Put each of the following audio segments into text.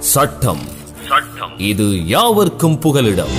சட்டம் சட்டம் இது யாவர்க்கும் புகலிடம்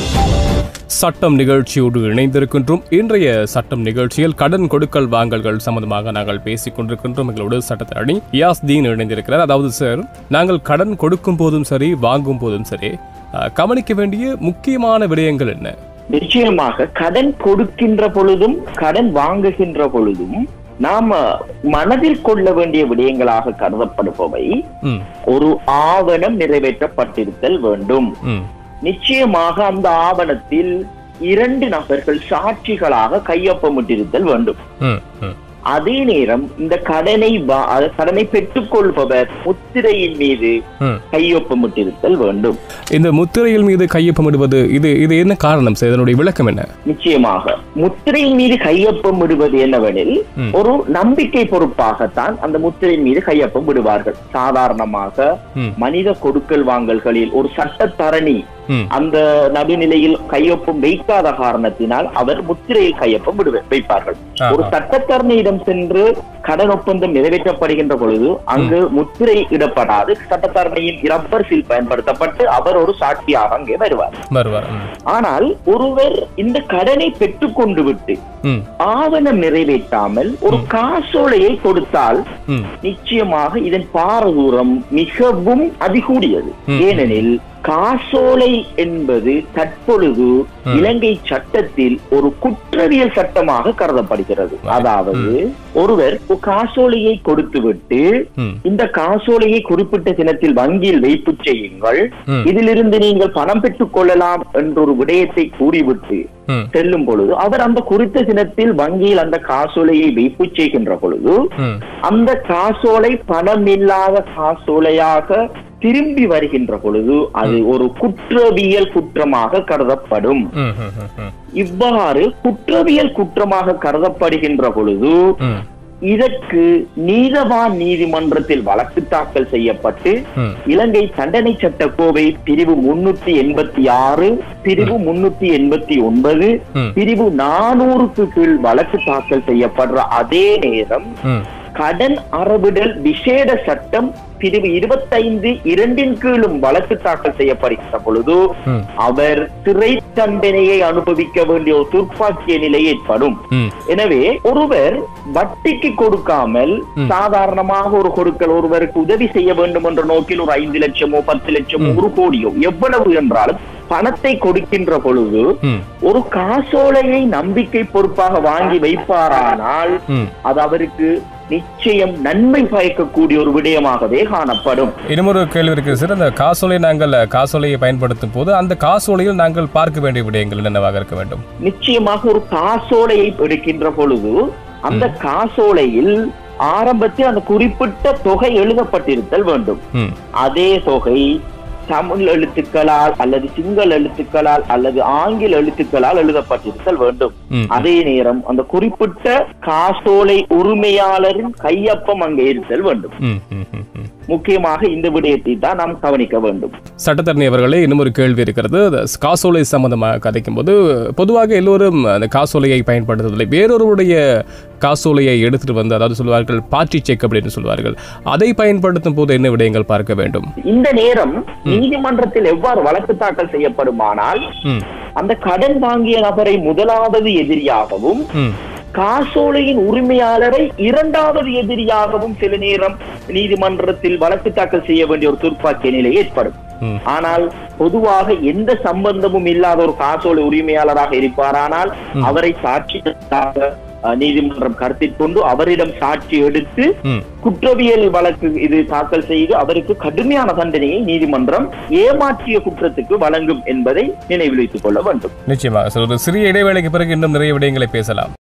சட்டம் நிகழ்ச்சியோடு இணைந்திருக்கின்றோம் இன்றைய சட்டம் நிகழ்ச்சியில் கடன் கொடுக்கல் வாங்கல்கள் சம்பந்தமாக நாங்கள் பேசிக் கொண்டிருக்கின்றோம் எங்களோடு சட்டத்தரணி யாஸ் தீன் இணைந்திருக்கிறார் அதாவது சார் நாங்கள் கடன் கொடுக்கும் போதும் சரி வாங்கும் போதும் சரி அஹ், கவனிக்க வேண்டிய முக்கியமான விடயங்கள் என்ன நிச்சயமாக கடன் கொடுக்கின்ற பொழுதும் கடன் வாங்குகின்ற பொழுதும் நாம மனதில் கொள்ள வேண்டிய விடயங்களாக கருதப்படுபவை ம் ஒரு ஆவணம் நிறைவேற்றப்பட்டிருத்தல் வேண்டும் ம் நிச்சயமாக அந்த ஆவணத்தில் இரண்டு நபர்கள் சாட்சிகளாக கையொப்பமிட்டிருத்தல் வேண்டும் ம் ம் அதே நேரம் இந்த கடனை வா- அதாவது கடனை பெற்றுக் கொள்பவர் முத்திரையின் மீது ம். கையொப்பமிட்டிருத்தல் வேண்டும் இந்த முத்திரையில் மீது கையொப்பமிடுவது இது இது என்ன காரணம் சார் இதனுடைய விளக்கம் என்ன நிச்சயமாக முத்திரையின் மீது கையொப்பம் விடுவது என்னவெனில் ம். ஒரு நம்பிக்கை பொறுப்பாகத்தான் அந்த முத்திரையின் மீது கையொப்பம் விடுவார்கள் சாதாரணமாக ம். மனித கொடுக்கல் வாங்கல்களில் ஒரு சட்டத்தரணி ம் அந்த நடுநிலையில் கையொப்பம் வைக்காத காரணத்தினால் அவர் முத்திரையில் கையொப்பம் விடுவ- வைப்பார்கள் ஆஹா. ஒரு சட்டத்தரணியிடம் சென்று கடன் ஒப்பந்தம் நிறைவேற்றப்படுகின்ற பொழுது அங்கு முத்திரை இடப்படாது சட்டத்தரணியின் ரப்பர் சீல் பயன்படுத்தப்பட்டு அவர் ஒரு சாட்சியாக அங்கே வருவார் வருவார் ம் ஆனால் ஒருவர் இந்த கடனை பெற்றுக்கொண்டு விட்டு ம் ஆவணம் நிறைவேற்றாமல் ஒரு காசோலையை கொடுத்தால் ம் நிச்சயமாக இதன் பாரதூரம் மிகவும் அதிகூடியது ம். ஏனெனில் காசோலை என்பது தற்பொழுது ம். இலங்கை சட்டத்தில் ஒரு குற்றவியல் சட்டமாக கருதப்படுகிறது Right. அதாவது ஒருவர் ஒரு காசோலையை கொடுத்துவிட்டு ம் இந்த காசோலையை குறிப்பிட்ட தினத்தில் வங்கியில் வைப்பு செய்யுங்கள் ம். இதிலிருந்து நீங்கள் பணம் பெற்றுக் கொள்ளலாம் என்ற ஒரு விடயத்தை கூறிவிட்டு ம் செல்லும் பொழுது அவர் அந்த குறித்த தினத்தில் வங்கியில் அந்த காசோலையை வைப்பு செய்கின்ற பொழுது ம் அந்த காசோலை பணம் இல்லாத காசோலையாக திரும்பி வருகின்ற பொழுது அது ஒரு குற்றவியல் குற்றமாக கருதப்படும் ம் ம் ம் ம் இவ்வாறு குற்றவியல் குற்றமாக கருதப்படுகின்ற பொழுது ம் இதற்கு நீதவான் நீதிமன்றத்தில் வழக்கு தாக்கல் செய்யப்பட்டு ம் இலங்கை தண்டனை சட்ட கோவை பிரிவு முன்னூத்தி எண்பத்தி ஆறு பிரிவு முன்னூத்தி எண்பத்தி ஒன்பது ம். பிரிவு நானூறுக்கு கீழ் வழக்கு தாக்கல் செய்யப்படுற அதே நேரம் ம் கடன் அறவிடல் விசேட சட்டம் பிரிவு இருபத்தைந்து இரண்டின் கீழும் வழக்கு தாக்கல் செய்யப்படுகின்ற பொழுது ம் அவர் சிறை தண்டனையை அனுபவிக்க வேண்டிய ஒரு துர்ப்பாக்கிய நிலை ஏற்படும் ம் எனவே ஒருவர் வட்டிக்கு கொடுக்காமல் ம். சாதாரணமாக ஒரு கொடுக்கல் ஒருவருக்கு உதவி செய்ய வேண்டும் என்ற நோக்கில் ஒரு ஐந்து லட்சமோ பத்து லட்சமோ ம். ஒரு கோடியோ எவ்வளவு என்றாலும் பணத்தை கொடுக்கின்ற பொழுது ம் ஒரு காசோலையை நம்பிக்கை பொறுப்பாக வாங்கி வைப்பாரானால் ம் அது அவருக்கு நிச்சயம் நன்மை பயக்கக்கூடிய ஒரு விடயமாகவே காணப்படும் இன்னொரு கேள்வி இருக்கு சார் அந்த காசோலை நாங்கள் காசோலையை பயன்படுத்தும் போது அந்த காசோலையில் நாங்கள் பார்க்க வேண்டிய விடயங்கள் என்னவாக இருக்க வேண்டும் நிச்சயமாக ஒரு காசோலையை எடுக்கின்ற பொழுது அந்த காசோலையில் ஆரம்பத்தில் அந்த குறிப்பிட்ட தொகை எழுதப்பட்டிருத்தல் வேண்டும் ம் அதே தொகை தமிழ் எழுத்துக்களால் அல்லது சிங்கள எழுத்துக்களால் அல்லது ஆங்கில எழுத்துக்களால் எழுதப்பட்டிருத்தல் வேண்டும் ம் அதே நேரம் அந்த குறிப்பிட்ட காசோலை உரிமையாளரின் கையொப்பம் அங்கே இருத்தல் வேண்டும் ம் ம் ம் ம் முக்கியமாக இந்த விடயத்தை தான் நாம் கவனிக்க வேண்டும் சட்டத்தரணி அவர்களே இன்னும் ஒரு கேள்வி இருக்கிறது அந்த காசோலை சம்பந்தமாக கதைக்கும் போது பொதுவாக எல்லோரும் அந்த காசோலையை பயன்படுத்துவதில்லை வேறொருவருடைய காசோலையை எடுத்துட்டு வந்து அதாவது சொல்வார்கள் பாட்டி செக் அப்படின்னு சொல்வார்கள் அதை பயன்படுத்தும் போது என்ன விடயங்கள் பார்க்க வேண்டும் இந்த நேரம் நீதிமன்றத்தில் எவ்வாறு வழக்கு தாக்கல் செய்யப்படுமானால் ம் அந்த கடன் வாங்கிய நபரை முதலாவது எதிரியாகவும் ம் காசோலையின் உரிமையாளரை இரண்டாவது எதிரியாகவும் சில நேரம் நீதிமன்றத்தில் வழக்கு தாக்கல் செய்ய வேண்டிய ஒரு துர்ப்பாக்கிய நிலை ஏற்படும் ம் ஆனால் பொதுவாக எந்த சம்பந்தமும் இல்லாத ஒரு காசோலை உரிமையாளராக இருப்பாரானால் ம். அவரை சாட்சியாக அஹ், நீதிமன்றம் கருத்தில் கொண்டு அவரிடம் சாட்சி எடுத்து ம் குற்றவியல் வழக்கு இது தாக்கல் செய்து அவருக்கு கடுமையான தண்டனையை நீதிமன்றம் ஏமாற்றிய குற்றத்துக்கு வழங்கும் என்பதை நினைவில் வைத்துக் கொள்ள வேண்டும் நிச்சயமாக சார் ஒரு சிறிய இடைவேளைக்கு பிறகு இன்னும் நிறைய விடயங்களை பேசலாம்